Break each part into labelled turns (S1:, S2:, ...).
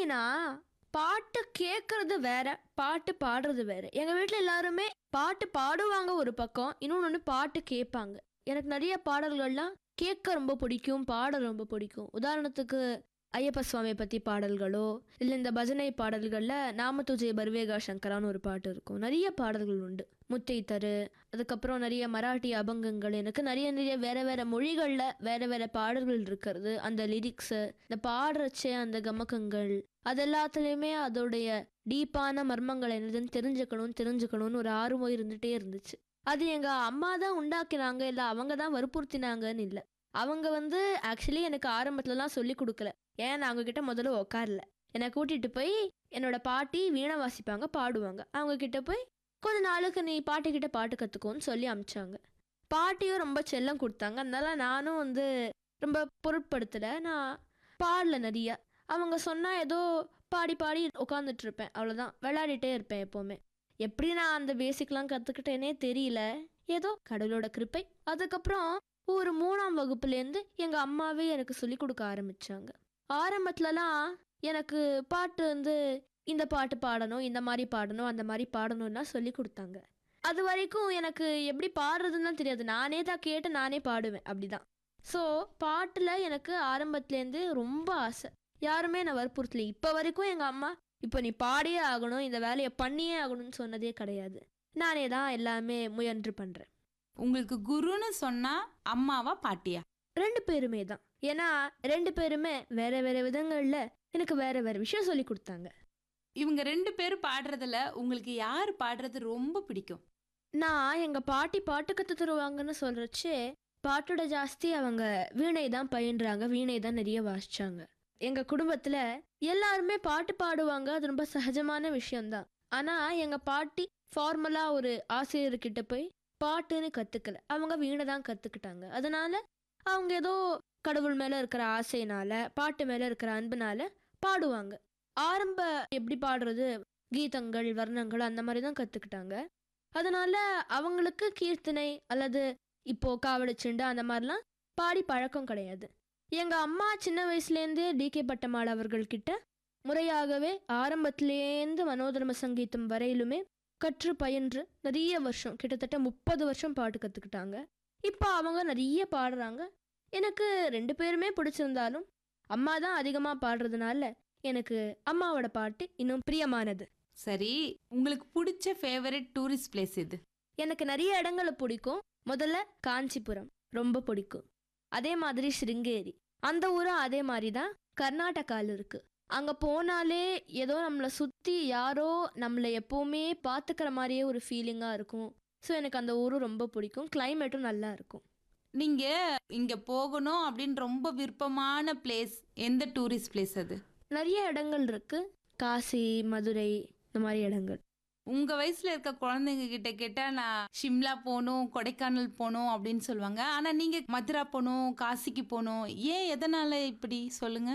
S1: எப்படின்னா பாட்டு கேட்கறது வேற பாட்டு பாடுறது வேற எங்க வீட்ல எல்லாருமே பாட்டு பாடுவாங்க ஒரு பக்கம் இன்னொன்று ஒன்று பாட்டு கேட்பாங்க எனக்கு நிறைய பாடல்கள்லாம் கேட்க ரொம்ப பிடிக்கும் பாட ரொம்ப பிடிக்கும் உதாரணத்துக்கு ஐயப்ப சுவாமியை பற்றி பாடல்களோ இல்லை இந்த பஜனை பாடல்களில் நாமத்துஜே பர்வேகா சங்கரான்னு ஒரு பாட்டு இருக்கும் நிறைய பாடல்கள் உண்டு முத்தை தரு அதுக்கப்புறம் நிறைய மராட்டி அபங்கங்கள் எனக்கு நிறைய நிறைய வேற வேற மொழிகளில் வேற வேற பாடல்கள் இருக்கிறது அந்த லிரிக்ஸு இந்த பாடுறச்சே அந்த கமக்கங்கள் அது எல்லாத்துலேயுமே அதோடைய டீப்பான மர்மங்கள் என்னதுன்னு தெரிஞ்சுக்கணும் தெரிஞ்சுக்கணும்னு ஒரு ஆர்வம் இருந்துகிட்டே இருந்துச்சு அது எங்கள் அம்மா தான் உண்டாக்கினாங்க இல்லை அவங்க தான் வற்புறுத்தினாங்கன்னு இல்லை அவங்க வந்து ஆக்சுவலி எனக்கு ஆரம்பத்துலலாம் சொல்லி கொடுக்கல ஏன் நான் அவங்கக்கிட்ட முதல்ல உட்காரல என்னை கூட்டிகிட்டு போய் என்னோட பாட்டி வீணை வாசிப்பாங்க பாடுவாங்க அவங்க கிட்ட போய் கொஞ்ச நாளுக்கு நீ பாட்டிக்கிட்ட பாட்டு கற்றுக்கோன்னு சொல்லி அமிச்சாங்க பாட்டியும் ரொம்ப செல்லம் கொடுத்தாங்க அதனால நானும் வந்து ரொம்ப பொருட்படுத்தலை நான் பாடல நிறைய அவங்க சொன்னால் ஏதோ பாடி பாடி உட்காந்துட்டு இருப்பேன் அவ்வளோதான் விளையாடிட்டே இருப்பேன் எப்போவுமே எப்படி நான் அந்த பேசிக்லாம் கற்றுக்கிட்டேனே தெரியல ஏதோ கடவுளோட கிருப்பை அதுக்கப்புறம் ஒரு மூணாம் வகுப்புலேருந்து எங்கள் அம்மாவே எனக்கு சொல்லி கொடுக்க ஆரம்பித்தாங்க ஆரம்பத்துலலாம் எனக்கு பாட்டு வந்து இந்த பாட்டு பாடணும் இந்த மாதிரி பாடணும் அந்த மாதிரி பாடணும்னா சொல்லி கொடுத்தாங்க அது வரைக்கும் எனக்கு எப்படி பாடுறதுன்னு தான் தெரியாது நானே தான் கேட்டு நானே பாடுவேன் அப்படிதான் ஸோ பாட்டில் எனக்கு ஆரம்பத்துலேருந்து ரொம்ப ஆசை யாருமே நான் வற்புறுத்தல இப்போ வரைக்கும் எங்கள் அம்மா இப்போ நீ பாடியே ஆகணும் இந்த வேலையை பண்ணியே ஆகணும்னு சொன்னதே கிடையாது நானே தான் எல்லாமே முயன்று பண்ணுறேன்
S2: உங்களுக்கு குருன்னு சொன்னா அம்மாவா பாட்டியா
S1: ரெண்டு பேருமே தான் ஏன்னா ரெண்டு பேருமே வேற வேற விதங்களில் எனக்கு வேற வேற விஷயம் சொல்லி கொடுத்தாங்க
S2: இவங்க ரெண்டு பேரும் பாடுறதுல உங்களுக்கு யார் பாடுறது ரொம்ப பிடிக்கும்
S1: நான் எங்கள் பாட்டி பாட்டு கற்று தருவாங்கன்னு சொல்கிறச்சே பாட்டோட ஜாஸ்தி அவங்க வீணை தான் பயின்றாங்க வீணை தான் நிறைய வாசிச்சாங்க எங்கள் குடும்பத்தில் எல்லாருமே பாட்டு பாடுவாங்க அது ரொம்ப சகஜமான விஷயம்தான் ஆனால் எங்கள் பாட்டி ஃபார்மலாக ஒரு ஆசிரியர்கிட்ட போய் பாட்டுன்னு கற்றுக்கல அவங்க வீணை தான் கற்றுக்கிட்டாங்க அதனால அவங்க ஏதோ கடவுள் மேலே இருக்கிற ஆசையினால பாட்டு மேலே இருக்கிற அன்புனால பாடுவாங்க ஆரம்ப எப்படி பாடுறது கீதங்கள் வர்ணங்கள் அந்த மாதிரி தான் கற்றுக்கிட்டாங்க அதனால அவங்களுக்கு கீர்த்தனை அல்லது இப்போ காவடி சிண்டு அந்த மாதிரிலாம் பாடி பழக்கம் கிடையாது எங்க அம்மா சின்ன வயசுலேருந்தே டி கே பட்டமாள் அவர்கள்கிட்ட முறையாகவே ஆரம்பத்திலேருந்து மனோதர்ம சங்கீதம் வரையிலுமே கற்று பயின்று நிறைய வருஷம் கிட்டத்தட்ட முப்பது வருஷம் பாட்டு கற்றுக்கிட்டாங்க இப்போ அவங்க நிறைய பாடுறாங்க எனக்கு ரெண்டு பேருமே பிடிச்சிருந்தாலும் அம்மா தான் அதிகமாக பாடுறதுனால எனக்கு அம்மாவோட பாட்டு இன்னும் பிரியமானது
S2: சரி உங்களுக்கு பிடிச்ச ஃபேவரட் டூரிஸ்ட் பிளேஸ் இது
S1: எனக்கு நிறைய இடங்களை பிடிக்கும் முதல்ல காஞ்சிபுரம் ரொம்ப பிடிக்கும் அதே மாதிரி ஸ்ருங்கேரி அந்த ஊரும் அதே மாதிரி தான் கர்நாடகாவில் இருக்கு அங்கே போனாலே ஏதோ நம்மளை சுற்றி யாரோ நம்மளை எப்போவுமே பார்த்துக்கிற மாதிரியே ஒரு ஃபீலிங்காக இருக்கும் ஸோ எனக்கு அந்த ஊரும் ரொம்ப பிடிக்கும் கிளைமேட்டும் நல்லா இருக்கும்
S2: நீங்க இங்க போகணும் அப்படின்னு ரொம்ப விருப்பமான பிளேஸ் எந்த டூரிஸ்ட் பிளேஸ் அது
S1: நிறைய இடங்கள் இருக்கு காசி மதுரை இந்த மாதிரி இடங்கள்
S2: உங்க வயசுல இருக்க குழந்தைங்க கிட்ட கேட்டா நான் ஷிம்லா போகணும் கொடைக்கானல் போகணும் அப்படின்னு சொல்லுவாங்க ஆனா நீங்க மதுரா போகணும் காசிக்கு போகணும் ஏன் எதனால இப்படி சொல்லுங்க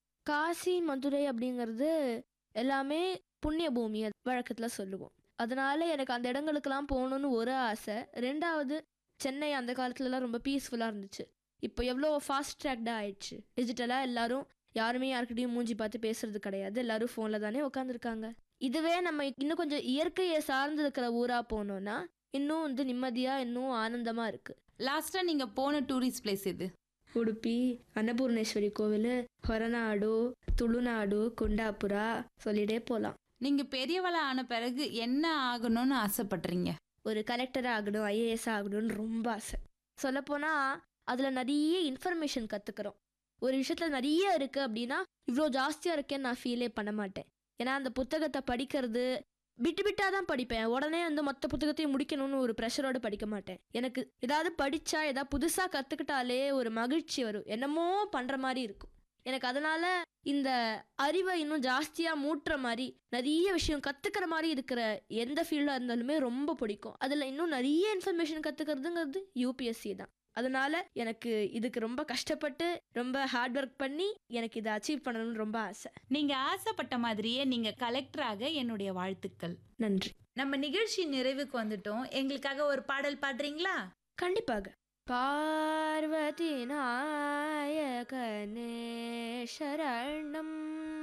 S1: காசி மதுரை அப்படிங்கிறது எல்லாமே புண்ணிய பூமி வழக்கத்தில் சொல்லுவோம் அதனால எனக்கு அந்த இடங்களுக்கெல்லாம் போகணுன்னு ஒரு ஆசை ரெண்டாவது சென்னை அந்த காலத்துலலாம் ரொம்ப பீஸ்ஃபுல்லாக இருந்துச்சு இப்போ எவ்வளோ ஃபாஸ்ட் ட்ராக்டாக ஆயிடுச்சு டிஜிட்டலாக எல்லாரும் யாருமே யாருக்கிட்டையும் மூஞ்சி பார்த்து பேசுறது கிடையாது எல்லாரும் ஃபோனில் தானே உட்காந்துருக்காங்க இதுவே நம்ம இன்னும் கொஞ்சம் இயற்கையை சார்ந்து இருக்கிற ஊராக போனோம்னா இன்னும் வந்து நிம்மதியாக இன்னும் ஆனந்தமாக இருக்குது
S2: லாஸ்டா நீங்க போன டூரிஸ்ட் பிளேஸ் இது
S1: ಉಡುಪಿ ಅನ್ನಪೂರ್ಣೇಶ್ವರಿ கோவில் ಹೊರನಾಡು ತುಳುನಾಡು ಕುಂಡಾಪುರ சொல்லிட்டே போகலாம்
S2: நீங்க பெரியவளா ஆன பிறகு என்ன ஆகணும்னு ஆசைப்படுறீங்க
S1: ஒரு கலெக்டராக ஆகணும் ஐஏஎஸ் ஆகணும்னு ரொம்ப ஆசை சொல்லப்போனால் அதில் நிறைய இன்ஃபர்மேஷன் கற்றுக்குறோம் ஒரு விஷயத்தில் நிறைய இருக்குது அப்படின்னா இவ்வளோ ஜாஸ்தியாக இருக்கேன்னு நான் ஃபீலே பண்ண மாட்டேன் ஏன்னா அந்த புத்தகத்தை படிக்கிறது விட்டு விட்டாக தான் படிப்பேன் உடனே வந்து மொத்த புத்தகத்தையும் முடிக்கணும்னு ஒரு ப்ரெஷரோடு படிக்க மாட்டேன் எனக்கு ஏதாவது படித்தா ஏதாவது புதுசாக கற்றுக்கிட்டாலே ஒரு மகிழ்ச்சி வரும் என்னமோ பண்ணுற மாதிரி இருக்கும் எனக்கு அதனால இந்த அறிவை இன்னும் ஜாஸ்தியாக மூட்டுற மாதிரி நிறைய விஷயம் கற்றுக்கிற மாதிரி இருக்கிற எந்த ஃபீல்டாக இருந்தாலுமே ரொம்ப பிடிக்கும் அதில் இன்னும் நிறைய இன்ஃபர்மேஷன் கற்றுக்கிறதுங்கிறது யூபிஎஸ்சி தான் அதனால எனக்கு இதுக்கு ரொம்ப கஷ்டப்பட்டு ரொம்ப ஹார்ட் ஒர்க் பண்ணி எனக்கு இதை அச்சீவ் பண்ணணும்னு ரொம்ப ஆசை
S2: நீங்க ஆசைப்பட்ட மாதிரியே நீங்க கலெக்டராக என்னுடைய வாழ்த்துக்கள்
S1: நன்றி
S2: நம்ம நிகழ்ச்சி நிறைவுக்கு வந்துட்டோம் எங்களுக்காக ஒரு பாடல் பாடுறீங்களா
S1: கண்டிப்பாக பார்வதி நாயகனே சரணம்